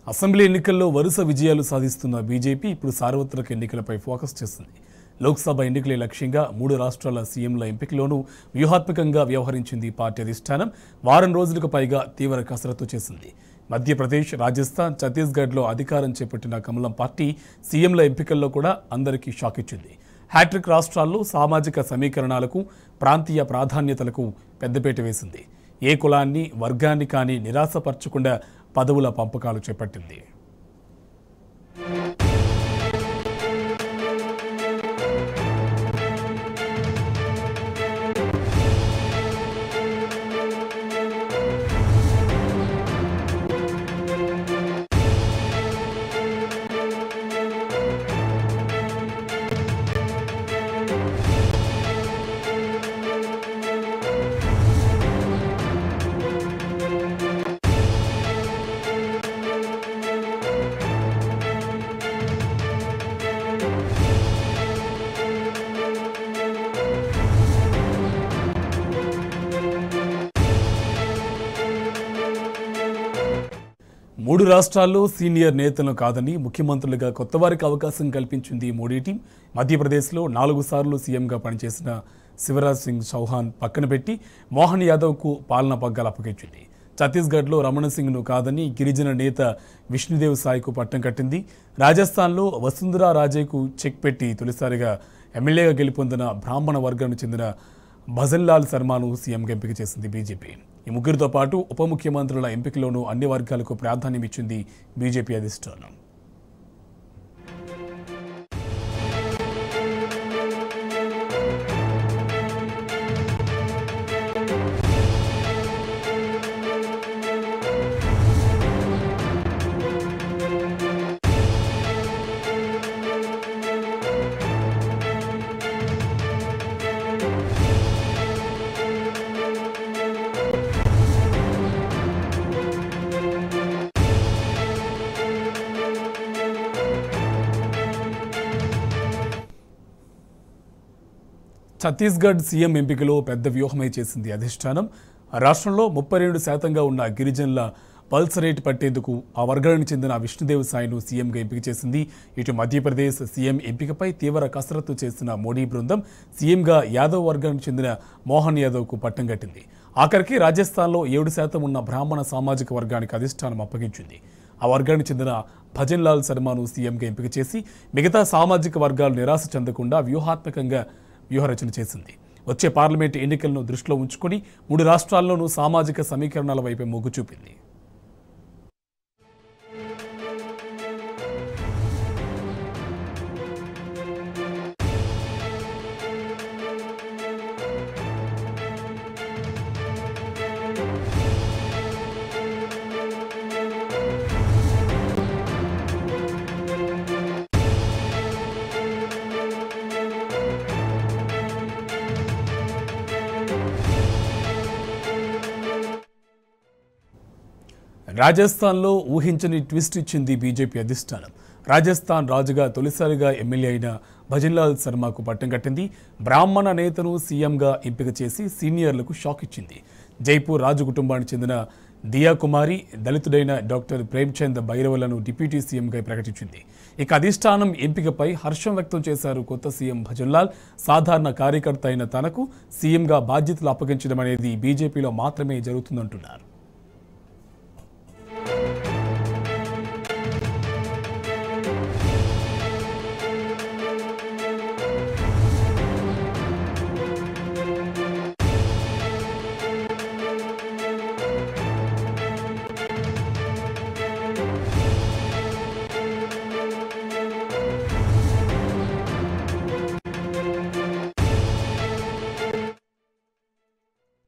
assembly ఎన్నికల్లో వరుస విజయాలు సాధిస్తున్న బీజేపీ ఇప్పుడు సార్వత్రిక ఎన్నికలపై ఫోకస్ చేస్తుంది లోక్సభ ఎన్నికలే లక్ష్యంగా మూడు రాష్ట్రాల సీఎంల ఎంపికలోనూ వ్యూహాత్మకంగా వ్యవహరించింది పార్టీ అధిష్టానం వారం రోజులకు పైగా తీవ్ర కసరత్తు చేసింది మధ్యప్రదేశ్ రాజస్థాన్ ఛత్తీస్గఢ్లో అధికారం చేపట్టిన కమలం పార్టీ సీఎంల ఎంపికల్లో కూడా అందరికీ షాక్ ఇచ్చింది హ్యాట్రిక్ రాష్ట్రాల్లో సామాజిక సమీకరణాలకు ప్రాంతీయ ప్రాధాన్యతలకు పెద్దపీట వేసింది ఏ కులాన్ని వర్గాన్ని కానీ నిరాశపరచకుండా పదవుల పంపకాలు చేపట్టింది మూడు రాష్ట్రాల్లో సీనియర్ నేతలను కాదని ముఖ్యమంత్రులుగా కొత్త వారికి అవకాశం కల్పించింది మోడీ టీం మధ్యప్రదేశ్లో నాలుగు సార్లు సీఎంగా పనిచేసిన శివరాజ్ సింగ్ చౌహాన్ పక్కన పెట్టి మోహన్ యాదవ్కు పాలన పగ్గాలు అప్పగించింది ఛత్తీస్గఢ్లో రమణ సింగ్ను కాదని గిరిజన నేత విష్ణుదేవ్ సాయికు పట్టం కట్టింది రాజస్థాన్లో వసుంధరా రాజేకు చెక్ పెట్టి తొలిసారిగా ఎమ్మెల్యేగా గెలుపొందిన బ్రాహ్మణ వర్గానికి చెందిన భజన్లాల్ శర్మను సీఎంగా ఎంపిక చేసింది బీజేపీ ఈ ముగ్గురితో పాటు ఉప ముఖ్యమంత్రుల ఎంపికలోనూ అన్ని వర్గాలకు ప్రాధాన్యం ఇచ్చింది బీజేపీ అధిష్టానం ఛత్తీస్గఢ్ సీఎం ఎంపికలో పెద్ద వ్యూహమే చేసింది అధిష్టానం ఆ రాష్ట్రంలో ముప్పై రెండు శాతంగా ఉన్న గిరిజనుల పల్స్ రేట్ పట్టేందుకు ఆ వర్గానికి చెందిన విష్ణుదేవ్ సాయిను సీఎంగా ఎంపిక చేసింది ఇటు మధ్యప్రదేశ్ సీఎం ఎంపికపై తీవ్ర కసరత్తు చేసిన మోడీ బృందం సీఎంగా యాదవ్ వర్గానికి చెందిన మోహన్ యాదవ్కు పట్టం కట్టింది ఆఖరికి రాజస్థాన్లో ఏడు శాతం ఉన్న బ్రాహ్మణ సామాజిక వర్గానికి అధిష్టానం అప్పగించింది ఆ వర్గానికి చెందిన భజన్ లాల్ శర్మను సీఎంగా ఎంపిక చేసి మిగతా సామాజిక వర్గాలు నిరాశ చెందకుండా వ్యూహాత్మకంగా వ్యూహరచన చేసింది వచ్చే పార్లమెంట్ ఎన్నికలను దృష్టిలో ఉంచుకొని మూడు రాష్ట్రాల్లోనూ సామాజిక సమీకరణాల వైపే మొగ్గు చూపింది రాజస్థాన్లో ఊహించని ట్విస్ట్ ఇచ్చింది బీజేపీ అధిష్టానం రాజస్థాన్ రాజుగా తొలిసారిగా ఎమ్మెల్యే అయిన భజన్లాల్ శర్మకు పట్టం కట్టింది బ్రాహ్మణ నేతను సీఎంగా ఎంపిక చేసి సీనియర్లకు షాక్ ఇచ్చింది జైపూర్ రాజు కుటుంబానికి చెందిన దియా కుమారి దళితుడైన డాక్టర్ ప్రేమ్చంద్ భైరవలను డిప్యూటీ సీఎంగా ప్రకటించింది ఇక అధిష్టానం ఎంపికపై హర్షం వ్యక్తం చేశారు కొత్త సీఎం భజన్లాల్ సాధారణ కార్యకర్త అయిన తనకు సీఎంగా బాధ్యతలు అప్పగించడం అనేది బీజేపీలో మాత్రమే జరుగుతుందంటున్నారు